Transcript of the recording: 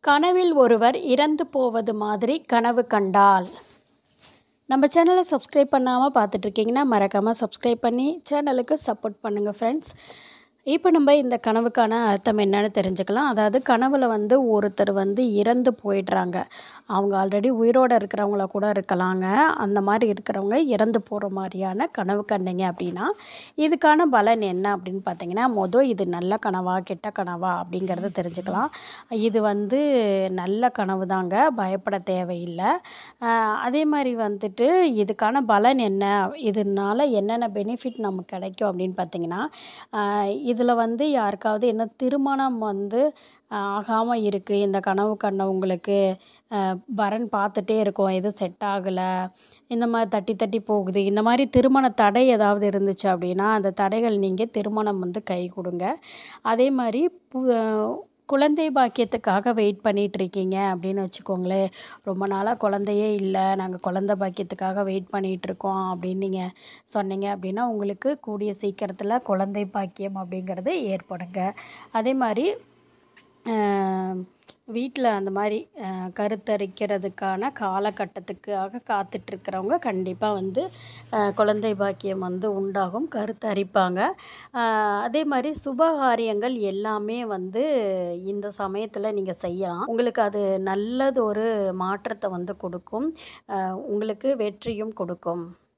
கனவில் ஒருவர் இறந்து போவது மாதிரி கனவு கண்டால் நம்ம சேனலை சப்ஸ்கிரைப் பண்ணாமல் பார்த்துட்ருக்கீங்கன்னா மறக்காமல் சப்ஸ்கிரைப் பண்ணி சேனலுக்கு சப்போர்ட் பண்ணுங்கள் ஃப்ரெண்ட்ஸ் இப்போ நம்ம இந்த கனவுக்கான அர்த்தம் என்னன்னு தெரிஞ்சுக்கலாம் அதாவது கனவில் வந்து ஒருத்தர் வந்து இறந்து போயிடுறாங்க அவங்க ஆல்ரெடி உயிரோடு இருக்கிறவங்கள கூட இருக்கலாங்க அந்த மாதிரி இருக்கிறவங்க இறந்து போகிற மாதிரியான கனவு கண்டீங்க அப்படின்னா இதுக்கான பலன் என்ன அப்படின்னு பார்த்தீங்கன்னா மொதல் இது நல்ல கனவா கெட்ட கனவா அப்படிங்கிறத தெரிஞ்சுக்கலாம் இது வந்து நல்ல கனவு தாங்க பயப்பட தேவையில்லை ஆஹ் அதே மாதிரி வந்துட்டு இதுக்கான பலன் என்ன இதனால என்னென்ன பெனிஃபிட் நமக்கு கிடைக்கும் அப்படின்னு பார்த்தீங்கன்னா இதில் வந்து யாருக்காவது என்ன திருமணம் வந்து ஆகாமல் இருக்குது இந்த கனவு கண்டவங்களுக்கு ஆஹ் வரன் பார்த்துட்டே இருக்கோம் எதுவும் செட் ஆகலை இந்த மாதிரி தட்டி தட்டி போகுது இந்த மாதிரி திருமண தடை ஏதாவது இருந்துச்சு அப்படின்னா அந்த தடைகள் நீங்கள் திருமணம் வந்து கை கொடுங்க அதே மாதிரி பு குழந்தை பாக்கியத்துக்காக வெயிட் பண்ணிட்டு இருக்கீங்க அப்படின்னு வச்சுக்கோங்களேன் ரொம்ப நாளாக குழந்தையே இல்லை நாங்கள் குழந்தை பாக்கியத்துக்காக வெயிட் பண்ணிகிட்டு இருக்கோம் அப்படின்னு நீங்கள் சொன்னீங்க அப்படின்னா உங்களுக்கு கூடிய சீக்கிரத்தில் குழந்தை பாக்கியம் அப்படிங்கிறது ஏற்படுங்க அதே மாதிரி வீட்டில் அந்த மாதிரி அஹ், கருத்தரிக்கிறதுக்கான காலகட்டத்துக்காக காத்துட்ருக்கிறவங்க கண்டிப்பாக வந்து அஹ், குழந்தை பாக்கியம் வந்து உண்டாகும் கருத்தரிப்பாங்க அஹ், அதே மாதிரி சுபகாரியங்கள் எல்லாமே வந்து இந்த சமயத்தில் நீங்கள் செய்யலாம் உங்களுக்கு அது நல்லது ஒரு மாற்றத்தை வந்து கொடுக்கும் அஹ், உங்களுக்கு வெற்றியும் கொடுக்கும்